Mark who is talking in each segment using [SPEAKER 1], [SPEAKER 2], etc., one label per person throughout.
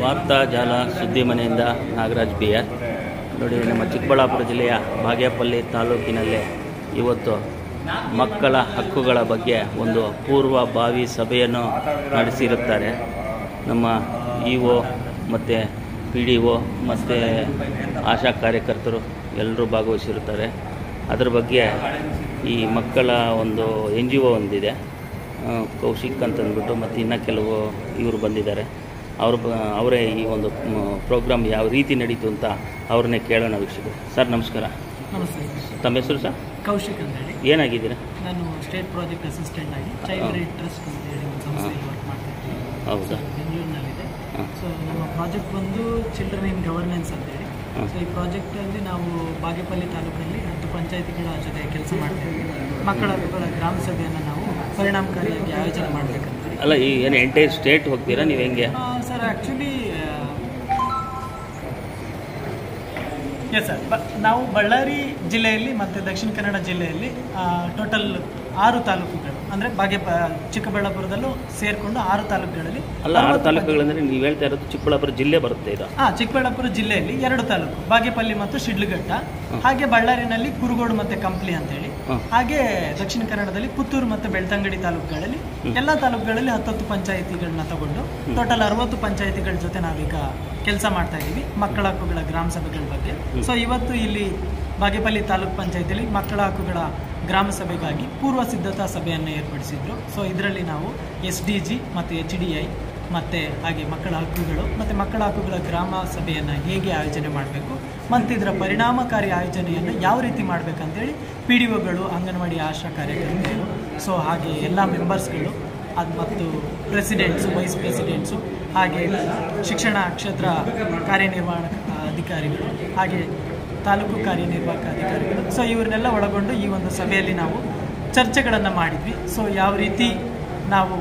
[SPEAKER 1] ವಾರ್ತಾ ಜಾಲ ಸುದ್ದಿ ಮನೆಯಿಂದ ನಾಗರಾಜ್ ಬಿ ಆರ್ ನೋಡಿ ನಮ್ಮ ಚಿಕ್ಕಬಳ್ಳಾಪುರ ಜಿಲ್ಲೆಯ ಬಾಗೇಪಲ್ಲಿ ತಾಲೂಕಿನಲ್ಲಿ ಇವತ್ತು ಮಕ್ಕಳ ಹಕ್ಕುಗಳ ಬಗ್ಗೆ ಒಂದು ಪೂರ್ವಭಾವಿ ಸಭೆಯನ್ನು ನಡೆಸಿರುತ್ತಾರೆ ನಮ್ಮ ಇ ಒ ಮತ್ತು ಪಿ ಡಿ ಒ ಮತ್ತು ಆಶಾ ಕಾರ್ಯಕರ್ತರು ಎಲ್ಲರೂ ಭಾಗವಹಿಸಿರುತ್ತಾರೆ ಅದರ ಬಗ್ಗೆ ಈ ಮಕ್ಕಳ ಒಂದು ಎನ್ ಜಿ ಒ ಒಂದಿದೆ ಆ, ಕೌಶಿಕ್ ಅಂತಂದ್ಬಿಟ್ಟು ಮತ್ತು ಇನ್ನು ಕೆಲವು ಇವರು ಬಂದಿದ್ದಾರೆ ಅವರು ಬ ಅವರೇ ಈ ಒಂದು ಪ್ರೋಗ್ರಾಮ್ ಯಾವ ರೀತಿ ನಡೀತು ಅಂತ ಅವ್ರನ್ನೇ ಕೇಳೋಣ ವೀಕ್ಷಕರು ಸರ್ ನಮಸ್ಕಾರ
[SPEAKER 2] ನಮಸ್ತೆ
[SPEAKER 1] ತಮ್ಮ ಹೆಸರು ಸರ್
[SPEAKER 2] ಕೌಶಿಕ್ ಅಂತ ಹೇಳಿ
[SPEAKER 1] ಏನಾಗಿದ್ದೀರಾ
[SPEAKER 2] ನಾನು ಸ್ಟೇಟ್ ಪ್ರಾಜೆಕ್ಟ್ ಅಸಿಸ್ಟೆಂಟ್ ಆಗಿ ಚೈಲ್ಡ್ ರೈಟ್ ಟ್ರಸ್ಟ್ ಅಂತ ಹೇಳಿ ಒಂದು ಸಂಸ್ಥೆಯಲ್ಲಿ ವರ್ಕ್ ಮಾಡ್ತಾ ಇದ್ದೀನಿ
[SPEAKER 1] ಹೌದಾ
[SPEAKER 2] ಬೆಂಗಳೂರಿನಲ್ಲಿದೆ
[SPEAKER 1] ಹಾಂ
[SPEAKER 2] ಸೊ ನಮ್ಮ ಪ್ರಾಜೆಕ್ಟ್ ಬಂದು ಚಿಲ್ಡ್ರನ್ ಇನ್ ಗವರ್ನೆನ್ಸ್ ಅಂತ ಹೇಳಿ
[SPEAKER 1] ಹಾಂ.
[SPEAKER 2] ಸೊ ಈ ಪ್ರಾಜೆಕ್ಟಲ್ಲಿ ನಾವು ಬಾಗೇಪಲ್ಲಿ ತಾಲೂಕಲ್ಲಿ ಹತ್ತು ಪಂಚಾಯತಿಗಳ ಜೊತೆ ಕೆಲಸ ಮಾಡ್ತೀವಿ ಮಕ್ಕಳ ಹಕ್ಕುಗಳ ಗ್ರಾಮ ಸಭೆಯನ್ನು ನಾವು ಪರಿಣಾಮಕಾರಿಯಾಗಿ ಆಯೋಜನೆ ಮಾಡಬೇಕಂತ ಹೇಳಿ
[SPEAKER 1] ಅಲ್ಲ ಈ ಏನು ಎಂಟೈರ್ ಸ್ಟೇಟ್ ಹೋಗ್ತೀರಾ ನೀವು ಹೆಂಗೆ
[SPEAKER 2] ಸರ್ ಆ್ಯಕ್ಚುಲಿ ಎಸ್ ಸರ್ ಬ ನಾವು ಬಳ್ಳಾರಿ ಜಿಲ್ಲೆಯಲ್ಲಿ ಮತ್ತು ದಕ್ಷಿಣ ಕನ್ನಡ ಜಿಲ್ಲೆಯಲ್ಲಿ ಟೋಟಲ್ ಆರು ತಾಲೂಕುಗಳು ಅಂದರೆ ಬಾಗೆ ಚಿಕ್ಕಬಳ್ಳಾಪುರದಲ್ಲೂ ಸೇರಿಕೊಂಡು ಆರು ತಾಲೂಕುಗಳಲ್ಲಿ
[SPEAKER 1] ಅಲ್ಲ ಆರು ತಾಲೂಕುಗಳಂದರೆ ನೀವು ಹೇಳ್ತಾ ಇರೋದು ಚಿಕ್ಕಬಳ್ಳಾಪುರ ಜಿಲ್ಲೆ ಬರುತ್ತೆ ಇದು
[SPEAKER 2] ಹಾಂ ಚಿಕ್ಕಬಳ್ಳಾಪುರ ಜಿಲ್ಲೆಯಲ್ಲಿ ಎರಡು ತಾಲೂಕು ಬಾಗೇಪಲ್ಲಿ ಮತ್ತು ಶಿಡ್ಲಘಟ್ಟ ಹಾಗೆ ಬಳ್ಳಾರಿನಲ್ಲಿ ಕುರುಗೋಡು ಮತ್ತು ಕಂಪ್ಲಿ ಅಂತೇಳಿ
[SPEAKER 1] ಹಾಂ.
[SPEAKER 2] ಹಾಗೆ ದಕ್ಷಿಣ ಕನ್ನಡದಲ್ಲಿ ಪುತ್ತೂರು ಮತ್ತು ಬೆಳ್ತಂಗಡಿ ತಾಲೂಕುಗಳಲ್ಲಿ ಎಲ್ಲ ತಾಲೂಕುಗಳಲ್ಲಿ ಹತ್ತತ್ತು ಪಂಚಾಯಿತಿಗಳನ್ನ ತಗೊಂಡು ಟೋಟಲ್ ಅರವತ್ತು ಪಂಚಾಯಿತಿಗಳ ಜೊತೆ ನಾವೀಗ ಕೆಲಸ ಮಾಡ್ತಾ ಇದ್ದೀವಿ ಮಕ್ಕಳ ಹಕ್ಕುಗಳ ಗ್ರಾಮ ಸಭೆಗಳ ಬಗ್ಗೆ ಸೊ ಇವತ್ತು ಇಲ್ಲಿ ಬಾಗೇಪಲ್ಲಿ ತಾಲೂಕ್ ಪಂಚಾಯತಿಯಲ್ಲಿ ಮಕ್ಕಳ ಹಕ್ಕುಗಳ ಗ್ರಾಮ ಸಭೆಗಾಗಿ ಪೂರ್ವ ಸಿದ್ಧತಾ ಸಭೆಯನ್ನು ಏರ್ಪಡಿಸಿದ್ರು ಸೊ ಇದರಲ್ಲಿ ನಾವು ಎಸ್ ಡಿ ಜಿ ಮತ್ತು ಎಚ್ ಡಿ ಐ ಮತ್ತು ಹಾಗೆ ಮಕ್ಕಳ ಹಕ್ಕುಗಳು ಮತ್ತು ಮಕ್ಕಳ ಹಕ್ಕುಗಳ ಗ್ರಾಮ ಸಭೆಯನ್ನು ಹೇಗೆ ಆಯೋಜನೆ ಮಾಡಬೇಕು ಮತ್ತು ಇದರ ಪರಿಣಾಮಕಾರಿ ಆಯೋಜನೆಯನ್ನು ಯಾವ ರೀತಿ ಮಾಡಬೇಕಂತೇಳಿ ಪಿ ಡಿ ಒಗಳು ಅಂಗನವಾಡಿ ಆಶಾ ಕಾರ್ಯಕರ್ತರು ಸೊ ಹಾಗೆ ಎಲ್ಲ ಮೆಂಬರ್ಸ್ಗಳು ಅದು ಮತ್ತು ಪ್ರೆಸಿಡೆಂಟ್ಸು ವೈಸ್ ಪ್ರೆಸಿಡೆಂಟ್ಸು ಹಾಗೆ ಶಿಕ್ಷಣ ಕ್ಷೇತ್ರ ಕಾರ್ಯನಿರ್ವಹಣಾ ಅಧಿಕಾರಿಗಳು ಹಾಗೆ ತಾಲೂಕು ಕಾರ್ಯನಿರ್ವಾಹಕ ಅಧಿಕಾರಿಗಳು ಸೊ ಇವ್ರನ್ನೆಲ್ಲ ಒಳಗೊಂಡು ಈ ಒಂದು ಸಭೆಯಲ್ಲಿ ನಾವು ಚರ್ಚೆಗಳನ್ನು ಮಾಡಿದ್ವಿ ಸೊ ಯಾವ ರೀತಿ ನಾವು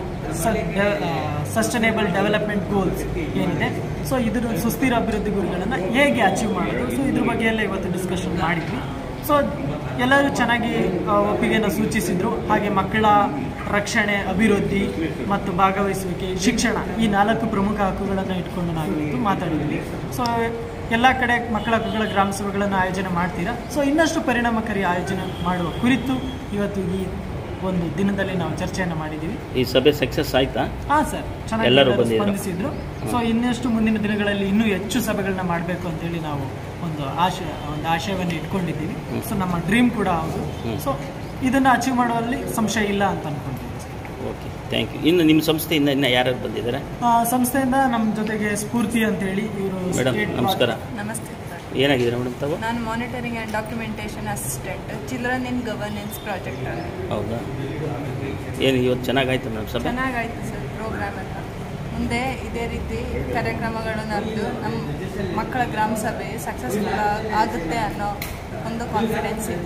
[SPEAKER 2] ಸಸ್ಟನೇಬಲ್ ಡೆವಲಪ್ಮೆಂಟ್ ಗೋಲ್ಸ್ ಏನಿದೆ ಸೊ ಇದ್ರ ಸುಸ್ಥಿರ ಅಭಿವೃದ್ಧಿ ಗುರಿಗಳನ್ನು ಹೇಗೆ ಅಚೀವ್ ಮಾಡೋದು ಸೊ ಇದ್ರ ಬಗ್ಗೆ ಎಲ್ಲ ಇವತ್ತು ಡಿಸ್ಕಷನ್ ಮಾಡಿದ್ವಿ ಸೊ ಎಲ್ಲರೂ ಚೆನ್ನಾಗಿ ಆ, ಒಪ್ಪಿಗೆಯನ್ನು ಸೂಚಿಸಿದ್ರು ಹಾಗೆ ಮಕ್ಕಳ ರಕ್ಷಣೆ ಅಭಿವೃದ್ಧಿ ಮತ್ತು ಭಾಗವಹಿಸುವಿಕೆ ಶಿಕ್ಷಣ ಈ ನಾಲ್ಕು ಪ್ರಮುಖ ಹಕ್ಕುಗಳನ್ನು ಇಟ್ಕೊಂಡು ನಾವು ಇವತ್ತು ಮಾತಾಡಿದ್ವಿ ಸೊ ಎಲ್ಲ ಕಡೆ ಮಕ್ಕಳ ಹಕ್ಕುಗಳ ಗ್ರಾಮ ಸಭೆಗಳನ್ನು ಆಯೋಜನೆ ಮಾಡ್ತೀರಾ ಸೊ ಇನ್ನಷ್ಟು ಪರಿಣಾಮಕಾರಿ ಆಯೋಜನೆ ಮಾಡುವ ಕುರಿತು ಇವತ್ತು ಈ ಒಂದು ದಿನದಲ್ಲಿ ನಾವು ಚರ್ಚೆಯನ್ನು ಮಾಡಿದ್ದೀವಿ
[SPEAKER 1] ಈ ಸಭೆ ಸಕ್ಸಸ್ ಆಯ್ತಾ
[SPEAKER 2] ಹಾಂ ಸರ್ ಚೆನ್ನಾಗಿ
[SPEAKER 1] ಎಲ್ಲರೂ
[SPEAKER 2] ಎಲ್ಲರೂ
[SPEAKER 1] ಬಂದಿದ್ರು.
[SPEAKER 2] ಸ್ಪಂದಿಸಿದ್ರು ಸೊ ಇನ್ನಷ್ಟು ಮುಂದಿನ ದಿನಗಳಲ್ಲಿ ಇನ್ನೂ ಹೆಚ್ಚು ಸಭೆಗಳನ್ನ ಮಾಡಬೇಕು ಅಂತೇಳಿ ನಾವು ಒಂದು ಆಶಯ ಒಂದು ಆಶಯವನ್ನು ಇಟ್ಕೊಂಡಿದ್ದೀವಿ ಸೊ ನಮ್ಮ ಡ್ರೀಮ್ ಕೂಡ ಹೌದು
[SPEAKER 1] ಹ್ಮ್.
[SPEAKER 2] ಸೊ ಇದನ್ನು ಅಚೀವ್ ಮಾಡುವಲ್ಲಿ ಸಂಶಯ ಇಲ್ಲ ಅಂತ ಅನ್ಕೊಂತೀವಿ
[SPEAKER 1] ಓಕೆ ಥ್ಯಾಂಕ್ ಯು ಇನ್ನು ನಿಮ್ಮ ಸಂಸ್ಥೆಯಿಂದ ಇನ್ನು ಯಾರ್ಯಾರು ಬಂದಿದ್ದಾರೆ
[SPEAKER 2] ಆ, ಸಂಸ್ಥೆಯಿಂದ ನಮ್ಮ ಜೊತೆಗೆ ಸ್ಫೂರ್ತಿ ಅಂತೇಳಿ ಇವರು
[SPEAKER 1] ಮೇಡಮ್ ನಮಸ್ಕಾರ
[SPEAKER 3] ನಮಸ್ತೆ ಸರ್
[SPEAKER 1] ಏನಾಗಿದ್ದೀರಾ ಮೇಡಮ್ ತಾವು
[SPEAKER 3] ನಾನು monitoring and documentation assistant children in governance project
[SPEAKER 1] ಹೌದಾ ಏನು ಇವತ್ತು ಚೆನ್ನಾಗಾಯ್ತು ಮೇಡಮ್ ಸಭೆ
[SPEAKER 3] ಚೆನ್ನಾಗಾಯ್ತು ಸರ್ ಪ್ರೋಗ್ರಾಮ್ ಎಲ್ಲ ಮುಂದೆ ಇದೇ ರೀತಿ ಕಾರ್ಯಕ್ರಮಗಳು ನಡೆದು ನಮ್ಮ ಮಕ್ಕಳ ಗ್ರಾಮ ಸಭೆ ಸಕ್ಸಸ್ಫುಲ್ ಆಗುತ್ತೆ ಅನ್ನೋ ಒಂದು ಕಾನ್ಫಿಡೆನ್ಸ್ ಇದೆ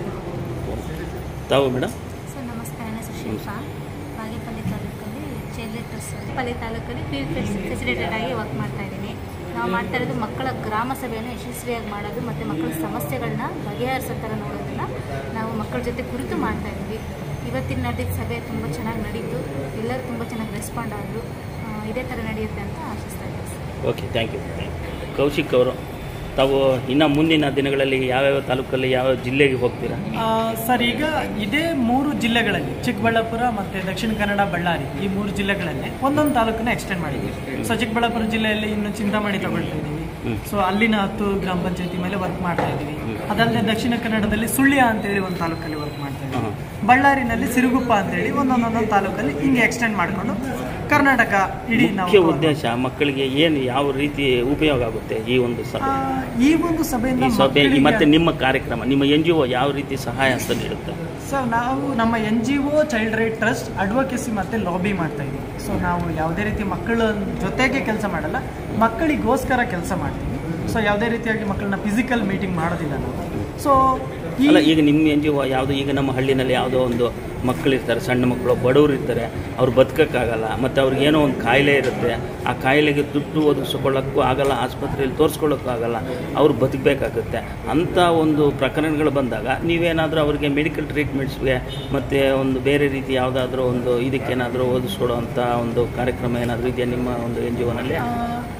[SPEAKER 1] ತಾವು ಮೇಡಮ್
[SPEAKER 4] ಸರ್ ನಮಸ್ತೆ ನನ್ನ ಹೆಸರು ಶಿಲ್ಪಾ ಬಾಗೇಪಲ್ಲಿ ತಾಲೂಕಲ್ಲಿ ಚೈಲ್ಡ್ ಟ್ರಸ್ಟ್ ಪಲ್ಲಿ ತಾಲೂಕಲ್ಲಿ ಪಿ ಫೆಸಿಲಿಟೇಟ್ ಆಗಿ ವರ್ಕ್ ಮಾಡ್ತಾ ಇದ್ದೀನಿ ನಾವು ಮಾಡ್ತಾ ಇರೋದು ಮಕ್ಕಳ ಗ್ರಾಮ ಸಭೆಯನ್ನು ಯಶಸ್ವಿಯಾಗಿ ಮಾಡೋದು ಮತ್ತು ಮಕ್ಕಳ ಸಮಸ್ಯೆಗಳನ್ನ ಬಗೆಹರಿಸೋ ಥರ ನೋಡೋದನ್ನು ನಾವು ಮಕ್ಕಳ ಜೊತೆ ಕುರಿತು ಮಾಡ್ತಾ ಇದ್ವಿ ಇವತ್ತಿನ ನಡೆದಿದ್ದ ಸಭೆ ತುಂಬ ಚೆನ್ನಾಗಿ ನಡೀತು ಎಲ್ಲರೂ ತುಂಬ ಚೆನ್ನಾಗಿ ರೆಸ್ಪಾಂಡ್ ಆದರು ಇದೇ ಥರ ನಡೆಯುತ್ತೆ ಅಂತ ಆಶಿಸ್ತಾ ಇದ್ದೀನಿ sir
[SPEAKER 1] okay thank you Kaushik ಅವರು ತಾವು ಇನ್ನು ಮುಂದಿನ ದಿನಗಳಲ್ಲಿ ಯಾವ್ಯಾವ ತಾಲೂಕಲ್ಲಿ ಯಾವ ಜಿಲ್ಲೆಗೆ ಹೋಗ್ತೀರಾ
[SPEAKER 2] ಆ, ಸರ್ ಈಗ ಇದೇ ಮೂರು ಜಿಲ್ಲೆಗಳಲ್ಲಿ ಚಿಕ್ಕಬಳ್ಳಾಪುರ ಮತ್ತು ದಕ್ಷಿಣ ಕನ್ನಡ ಬಳ್ಳಾರಿ ಈ ಮೂರು ಜಿಲ್ಲೆಗಳಲ್ಲಿ ಒಂದೊಂದು ತಾಲೂಕನ್ನ ಎಕ್ಸ್ಟೆಂಡ್ ಮಾಡಿದ್ದೀವಿ ಸೊ ಚಿಕ್ಕಬಳ್ಳಾಪುರ ಜಿಲ್ಲೆಯಲ್ಲಿ ಇನ್ನು ಚಿಂತಾಮಣಿ ತಗೊಳ್ತಾ ಇದ್ದೀವಿ ಸೊ ಅಲ್ಲಿನ ಹತ್ತು ಗ್ರಾಮ ಪಂಚಾಯತಿ ಮೇಲೆ ವರ್ಕ್ ಮಾಡ್ತಾ ಇದ್ದೀವಿ ಅದಲ್ಲದೆ ದಕ್ಷಿಣ ಕನ್ನಡದಲ್ಲಿ ಸುಳ್ಯ ಅಂತೇಳಿ ಒಂದು ತಾಲೂಕಲ್ಲಿ ವರ್ಕ್ ಮಾಡ್ತಾ ಇದ್ದೀವಿ
[SPEAKER 1] ಹಾಂ
[SPEAKER 2] ಬಳ್ಳಾರಿನಲ್ಲಿ ಸಿರುಗುಪ್ಪ ಅಂತೇಳಿ ಒಂದೊಂದೊಂದೊಂದು ತಾಲೂಕಲ್ಲಿ ಹಿಂಗೆ ಎಕ್ಸ್ಟೆಂಡ್ ಮಾಡಿಕೊಂಡು ಕರ್ನಾಟಕ ಇಡೀ ನಾವು
[SPEAKER 1] ಮುಖ್ಯ ಉದ್ದೇಶ ಮಕ್ಕಳಿಗೆ ಏನು ಯಾವ ರೀತಿ ಉಪಯೋಗ ಆಗುತ್ತೆ ಈ ಒಂದು
[SPEAKER 2] ಆ,
[SPEAKER 1] ಸಭೆ
[SPEAKER 2] ಈ ಒಂದು ಸಭೆಯಿಂದ
[SPEAKER 1] ಈ ಸಭೆ ಈ
[SPEAKER 2] ಮಕ್ಕಳಿಗೆ-
[SPEAKER 1] ಮತ್ತೆ ನಿಮ್ಮ ಕಾರ್ಯಕ್ರಮ ನಿಮ್ಮ ಎನ್ ಜಿ ಒ ಯಾವ ರೀತಿ ಸಹಾಯ ಹಸ್ತ ನೀಡುತ್ತೆ
[SPEAKER 2] ಸರ್ ನಾವು ನಮ್ಮ N G O child right trust advocacy ಮತ್ತು ಲಾಬಿ ಮಾಡ್ತಾ ಇದ್ದೀವಿ ಸೊ ನಾವು ಯಾವುದೇ ರೀತಿ ಮಕ್ಕಳ ಜೊತೆಗೆ ಕೆಲಸ ಮಾಡಲ್ಲ ಮಕ್ಕಳಿಗೋಸ್ಕರ ಕೆಲಸ ಮಾಡ್ತೀವಿ ಸೊ ಯಾವುದೇ ರೀತಿಯಾಗಿ ಮಕ್ಕಳನ್ನ ಫಿಸಿಕಲ್ ಮೀಟಿಂಗ್ ಮಾಡೋದಿಲ್ಲ ನಾವು ಸೊ ಈ
[SPEAKER 1] ಅಲ್ಲ ಈಗ ನಿಮ್ಮ ಎನ್ ಜಿ ಒ ಯಾವುದು ಈಗ ನಮ್ಮ ಹಳ್ಳಿನಲ್ಲಿ ಯಾವುದೋ ಒಂದು ಮಕ್ಕಳಿರ್ತಾರೆ ಸಣ್ಣ ಮಕ್ಕಳು ಬಡವರು ಇರ್ತಾರೆ ಅವ್ರು ಬದುಕೋಕ್ಕಾಗಲ್ಲ ಮತ್ತು ಅವ್ರಿಗೆ ಏನೋ ಒಂದು ಕಾಯಿಲೆ ಇರುತ್ತೆ ಆ ಕಾಯಿಲೆಗೆ ದುಡ್ಡು ಒದಗಿಸ್ಕೊಳ್ಳೋಕ್ಕೂ ಆಗಲ್ಲ ಆಸ್ಪತ್ರೆಯಲ್ಲಿ ತೋರಿಸ್ಕೊಳ್ಳೋಕ್ಕೂ ಆಗಲ್ಲ ಅವ್ರು ಬದುಕಬೇಕಾಗುತ್ತೆ ಅಂಥ ಒಂದು ಪ್ರಕರಣಗಳು ಬಂದಾಗ ನೀವೇನಾದರೂ ಅವರಿಗೆ ಮೆಡಿಕಲ್ ಟ್ರೀಟ್ಮೆಂಟ್ಸ್ಗೆ ಮತ್ತು ಒಂದು ಬೇರೆ ರೀತಿ ಯಾವುದಾದ್ರೂ ಒಂದು ಇದಕ್ಕೇನಾದರೂ ಒದಗಿಸ್ಕೊಡೋ ಅಂಥ ಒಂದು ಕಾರ್ಯಕ್ರಮ ಏನಾದರೂ ಇದೆಯಾ ನಿಮ್ಮ ಒಂದು ಎನ್ ಜಿ ಒನಲ್ಲಿ
[SPEAKER 2] ಆ,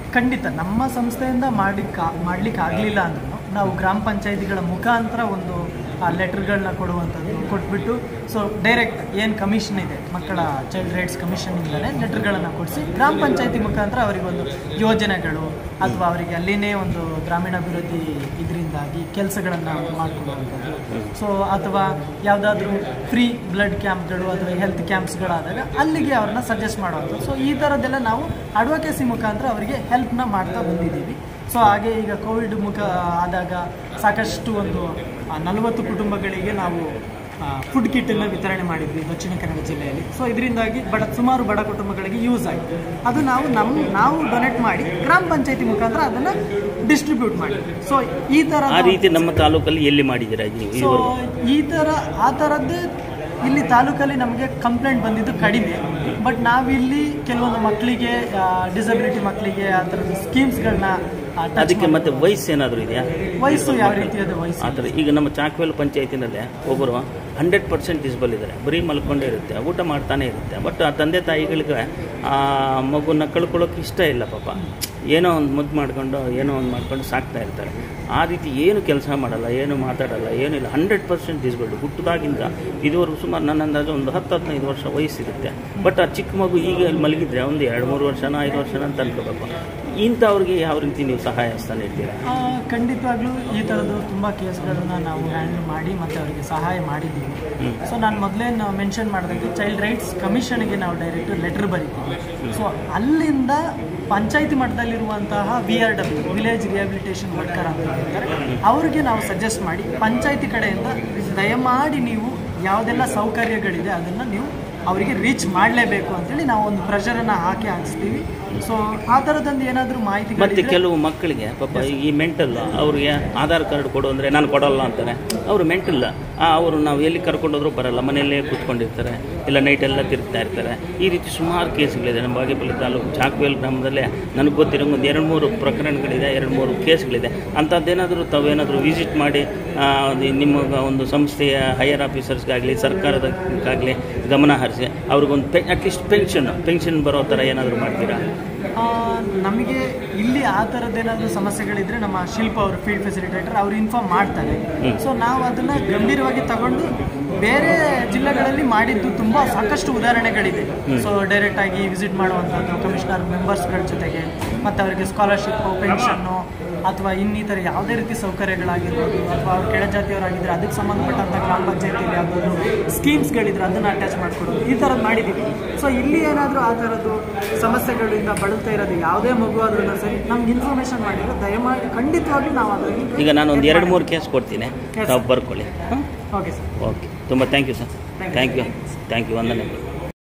[SPEAKER 2] ಖಂಡಿತ ನಮ್ಮ ಸಂಸ್ಥೆಯಿಂದ ಮಾಡಿಕ್ ಮಾಡ್ಲಿಕ್ಕೆ ಆಗಲಿಲ್ಲ ಅಂದ್ರೂ ನಾವು ಗ್ರಾಮ ಪಂಚಾಯಿತಿಗಳ ಮುಖಾಂತರ ಒಂದು ಲೆಟರ್ಗಳನ್ನ ಕೊಡುವಂಥದ್ದು ಕೊಟ್ಬಿಟ್ಟು ಸೊ ಡೈರೆಕ್ಟ್ ಏನು ಕಮಿಷನ್ ಇದೆ ಮಕ್ಕಳ ಚೈಲ್ಡ್ ರೈಟ್ಸ್ ಕಮಿಷನಿಂದಲೇ ಲೆಟರ್ಗಳನ್ನು ಕೊಡಿಸಿ ಗ್ರಾಮ ಪಂಚಾಯಿತಿ ಮುಖಾಂತರ ಅವರಿಗೊಂದು ಯೋಜನೆಗಳು ಅಥವಾ ಅವರಿಗೆ ಅಲ್ಲಿನೇ ಒಂದು ಗ್ರಾಮೀಣಾಭಿವೃದ್ಧಿ ಇದರಿಂದಾಗಿ ಕೆಲಸಗಳನ್ನು ಮಾಡಿಕೊಡುವಂಥದ್ದು ಸೊ ಅಥವಾ ಯಾವುದಾದ್ರೂ ಫ್ರೀ ಬ್ಲಡ್ ಕ್ಯಾಂಪ್ಗಳು ಅಥವಾ ಹೆಲ್ತ್ ಕ್ಯಾಂಪ್ಸ್ಗಳಾದಾಗ ಅಲ್ಲಿಗೆ ಅವ್ರನ್ನ ಸಜೆಸ್ಟ್ ಮಾಡುವಂಥದ್ದು ಸೊ ಈ ಥರದ್ದೆಲ್ಲ ನಾವು ಅಡ್ವೊಕೇಸಿ ಮುಖಾಂತರ ಅವರಿಗೆ ಹೆಲ್ಪ್ನ ಮಾಡ್ತಾ ಬಂದಿದ್ದೀವಿ ಸೊ ಹಾಗೆ ಈಗ ಕೋವಿಡ್ ಮುಖ ಆದಾಗ ಸಾಕಷ್ಟು ಒಂದು ನಲವತ್ತು ಕುಟುಂಬಗಳಿಗೆ ನಾವು ಫುಡ್ ಕಿಟ್ಟನ್ನು ವಿತರಣೆ ಮಾಡಿದ್ವಿ ದಕ್ಷಿಣ ಕನ್ನಡ ಜಿಲ್ಲೆಯಲ್ಲಿ ಸೊ ಇದರಿಂದಾಗಿ ಬಡ ಸುಮಾರು ಬಡ ಕುಟುಂಬಗಳಿಗೆ ಯೂಸ್ ಆಯಿತು ಅದು ನಾವು ನಮ್ಮ ನಾವು ಡೊನೇಟ್ ಮಾಡಿ ಗ್ರಾಮ ಪಂಚಾಯತಿ ಮುಖಾಂತರ ಅದನ್ನು ಡಿಸ್ಟ್ರಿಬ್ಯೂಟ್ ಮಾಡಿ ಸೊ ಈ ಥರ
[SPEAKER 1] ಆ ರೀತಿ ನಮ್ಮ ತಾಲೂಕಲ್ಲಿ ಎಲ್ಲಿ ಮಾಡಿದ್ದೀರಾ ನೀವು
[SPEAKER 2] ಸೊ
[SPEAKER 1] ಇದುವರೆಗೂ
[SPEAKER 2] ಈ ಥರ ಆ ಥರದ್ದೇ ಇಲ್ಲಿ ತಾಲೂಕಲ್ಲಿ ನಮಗೆ ಕಂಪ್ಲೇಂಟ್ ಬಂದಿದ್ದು ಕಡಿಮೆ ಬಟ್ ನಾವಿಲ್ಲಿ ಕೆಲವೊಂದು ಮಕ್ಕಳಿಗೆ ಡಿಸಬಿಲಿಟಿ ಮಕ್ಕಳಿಗೆ ಆ ಥರದ ಸ್ಕೀಮ್ಸ್ಗಳನ್ನ
[SPEAKER 1] ಅದಕ್ಕೆ ಮತ್ತೆ ವಯಸ್ಸು ಏನಾದರೂ ಇದೆಯಾ
[SPEAKER 2] ವಯಸ್ಸು ಯಾವ ರೀತಿಯಾದ ವಯಸ್ಸು
[SPEAKER 1] ಆ ಥರ ಈಗ ನಮ್ಮ ಚಾಕ್ವೇಲ್ ಪಂಚಾಯತಿನಲ್ಲೇ ಒಬ್ಬರು ಹಂಡ್ರೆಡ್ ಪರ್ಸೆಂಟ್ ಡಿಸ್ಬಲ್ ಇದ್ದಾರೆ ಬರೀ ಮಲ್ಕೊಂಡೇ ಇರುತ್ತೆ ಊಟ ಮಾಡ್ತಾನೆ ಇರುತ್ತೆ ಬಟ್ ಆ ತಂದೆ ತಾಯಿಗಳಿಗೆ ಆ ಮಗುನ ಕಳ್ಕೊಳ್ಳೋಕೆ ಇಷ್ಟ ಇಲ್ಲ ಪಾಪ ಏನೋ ಒಂದು ಮುದ್ದು ಮಾಡ್ಕೊಂಡು ಏನೋ ಒಂದು ಮಾಡ್ಕೊಂಡು ಸಾಕ್ತಾ ಇರ್ತಾರೆ ಆ ರೀತಿ ಏನು ಕೆಲಸ ಮಾಡಲ್ಲ ಏನು ಮಾತಾಡಲ್ಲ ಏನಿಲ್ಲ ಹಂಡ್ರೆಡ್ ಪರ್ಸೆಂಟ್ ಡಿಸ್ಬಲ್ಡ್ ಹುಟ್ಟಿದಾಗಿಂದ ಇದುವರೆಗೂ ಸುಮಾರು ನನ್ನ ಅಂದಾಜು ಒಂದು ಹತ್ತು ಹದಿನೈದು ವರ್ಷ ವಯಸ್ಸಿರುತ್ತೆ ಬಟ್ ಆ ಚಿಕ್ಕ ಮಗು ಈಗ ಇಲ್ಲಿ ಮಲಗಿದ್ರೆ ಒಂದು ಎರಡು ಮೂರು ವರ್ಷನ ಐದು ವರ್ಷನ ಅಂತ ಅನ್ಕೋಬೇಕು ಇಂಥವ್ರಿಗೆ ಯಾವ ರೀತಿ ನೀವು ಸಹಾಯ ಹಸ್ತ ನೀಡ್ತೀರಾ
[SPEAKER 2] ಆ, ಖಂಡಿತವಾಗ್ಲೂ ಈ ಥರದ್ದು ತುಂಬ ಕೇಸ್ಗಳನ್ನ ನಾವು ಹ್ಯಾಂಡಲ್ ಮಾಡಿ ಮತ್ತು ಅವರಿಗೆ ಸಹಾಯ ಮಾಡಿದ್ದೀವಿ ಸೊ ನಾನು ಮೊದಲೇ ಮೆನ್ಷನ್ ಮಾಡಿದಂಗೆ ಚೈಲ್ಡ್ ರೈಟ್ಸ್ ಕಮಿಷನ್ಗೆ ನಾವು ಡೈರೆಕ್ಟ್ ಲೆಟರ್ ಬರೀತೀವಿ ಸೊ ಅಲ್ಲಿಂದ ಪಂಚಾಯತಿ ಮಟ್ಟದಲ್ಲಿರುವಂತಹ V R W village rehabilitation worker ಅಂತ ಹೇಳ್ತಾರೆ ಅವ್ರಿಗೆ ನಾವು ಸಜೆಸ್ಟ್ ಮಾಡಿ ಪಂಚಾಯತಿ ಕಡೆಯಿಂದ ದಯಮಾಡಿ ನೀವು ಯಾವುದೆಲ್ಲ ಸೌಕರ್ಯಗಳಿದೆ ಅದನ್ನು ನೀವು ಅವರಿಗೆ ರೀಚ್ ಮಾಡಲೇಬೇಕು ಅಂತೇಳಿ ನಾವು ಒಂದು ಪ್ರೆಷರನ್ನು ಹಾಕಿ ಹಾಕಿಸ್ತೀವಿ ಸೊ ಆ ಥರದೊಂದು ಏನಾದರೂ
[SPEAKER 1] ಮತ್ತೆ
[SPEAKER 2] ಮಾಹಿತಿ
[SPEAKER 1] ಕೆಲವು ಮಕ್ಕಳಿಗೆ ಪಾಪ ಈ ಮೆಂಟಲ್ ಅವ್ರಿಗೆ ಆಧಾರ್ ಕಾರ್ಡ್ ಕೊಡು ಅಂದರೆ ನಾನು ಕೊಡಲ್ಲ ಅಂತಾರೆ ಅವರು ಮೆಂಟಲ್ ಅವರು ನಾವು ಎಲ್ಲಿ ಕರ್ಕೊಂಡೋದ್ರೂ ಬರಲ್ಲ ಮನೆಯಲ್ಲೇ ಕೂತ್ಕೊಂಡಿರ್ತಾರೆ ಇಲ್ಲ ನೈಟೆಲ್ಲ ತಿರುಗ್ತಾ ಇರ್ತಾರೆ ಈ ರೀತಿ ಸುಮಾರು ಕೇಸ್ಗಳಿದೆ ನಮ್ಮ ಬಾಗೇಪಲ್ಲಿ ತಾಲೂಕು ಚಾಕ್ವೇಲ್ ಗ್ರಾಮದಲ್ಲೇ ನನಗೆ ಗೊತ್ತಿರೋ ಒಂದು ಎರಡು ಮೂರು ಪ್ರಕರಣಗಳಿದೆ ಎರಡು ಮೂರು ಕೇಸ್ಗಳಿದೆ ಅಂಥದ್ದೇನಾದರೂ ತಾವೇನಾದರೂ ವಿಸಿಟ್ ಮಾಡಿ ಆ, ಅದು ನಿಮ್ಮ ಒಂದು ಸಂಸ್ಥೆಯ ಹೈಯರ್ ಆಫೀಸರ್ಸ್ಗಾಗಲಿ ಸರ್ಕಾರದಕ್ಕಾಗಲಿ ಗಮನ ಹರಿಸಿ ಅವ್ರಿಗೊಂದು ಪೆ ಅಟ್ಲೀಸ್ಟ್ ಪೆನ್ಷನ್ ಪೆನ್ಷನ್ ಬರೋ ಥರ ಏನಾದರೂ ಮಾಡ್ತೀರಾ
[SPEAKER 2] ಆ, ನಮಗೆ ಇಲ್ಲಿ ಆ ಥರದ್ದೇನಾದರೂ ಸಮಸ್ಯೆಗಳಿದ್ರೆ ನಮ್ಮ ಶಿಲ್ಪ ಅವರು ಫೀಲ್ಡ್ ಫೆಸಿಲಿಟೇಟರ್ ಅವ್ರು ಇನ್ಫಾರ್ಮ್ ಮಾಡ್ತಾರೆ ಸೊ ನಾವು ಅದನ್ನು ಗಂಭೀರವಾಗಿ ತಗೊಂಡು ಬೇರೆ ಜಿಲ್ಲೆಗಳಲ್ಲಿ ಮಾಡಿದ್ದು ತುಂಬ ಸಾಕಷ್ಟು ಉದಾಹರಣೆಗಳಿದೆ ಸೊ ಡೈರೆಕ್ಟ್ ಆಗಿ ವಿಸಿಟ್ ಮಾಡುವಂಥದ್ದು ಕಮಿಷನರ್ ಮೆಂಬರ್ಸ್ಗಳ ಜೊತೆಗೆ ಮತ್ತು ಅವರಿಗೆ ಸ್ಕಾಲರ್ಶಿಪ್ಪು ಪೆನ್ಷನ್ನು ಅಥವಾ ಇನ್ನಿತರ ಯಾವುದೇ ರೀತಿ ಸೌಕರ್ಯಗಳಾಗಿರ್ಬೋದು ಅಥವಾ ಅವ್ರು ಕೆಳಜಾತಿಯವರಾಗಿದ್ದರೆ ಅದಕ್ಕೆ ಸಂಬಂಧಪಟ್ಟಂಥ ಗ್ರಾಮ ಪಂಚಾಯತಿಯಲ್ಲಿ ಯಾವುದಾದ್ರು ಸ್ಕೀಮ್ಸ್ಗಳಿದ್ರೆ ಅದನ್ನು ಅಟ್ಯಾಚ್ ಮಾಡಿಕೊಡೋದು ಈ ಥರದ್ದು ಮಾಡಿದ್ದೀವಿ ಸೊ ಇಲ್ಲಿ ಏನಾದರೂ ಆ ಥರದ್ದು ಸಮಸ್ಯೆಗಳಿಂದ ಬಳಲ್ತಾ ಇರೋದು ಯಾವುದೇ ಮಗು ಆದ್ರೂ ಸರಿ ನಮ್ಗೆ ಇನ್ಫಾರ್ಮೇಷನ್ ಮಾಡಿದ್ರೆ ದಯಮಾಡಿ ಖಂಡಿತವಾಗ್ಲೂ ನಾವು ಅದರಲ್ಲಿ
[SPEAKER 1] ಈಗ ನಾನು ಒಂದು ಎರಡು ಮೂರು ಕೇಸ್ ಕೊಡ್ತೀನಿ ತಾವು ಬರ್ಕೊಳ್ಳಿ ಹಾಂ
[SPEAKER 2] ಓಕೆ ಸರ್
[SPEAKER 1] ಓಕೆ ತುಂಬ thank you sir thank you thank you ವಂದನೆಗಳು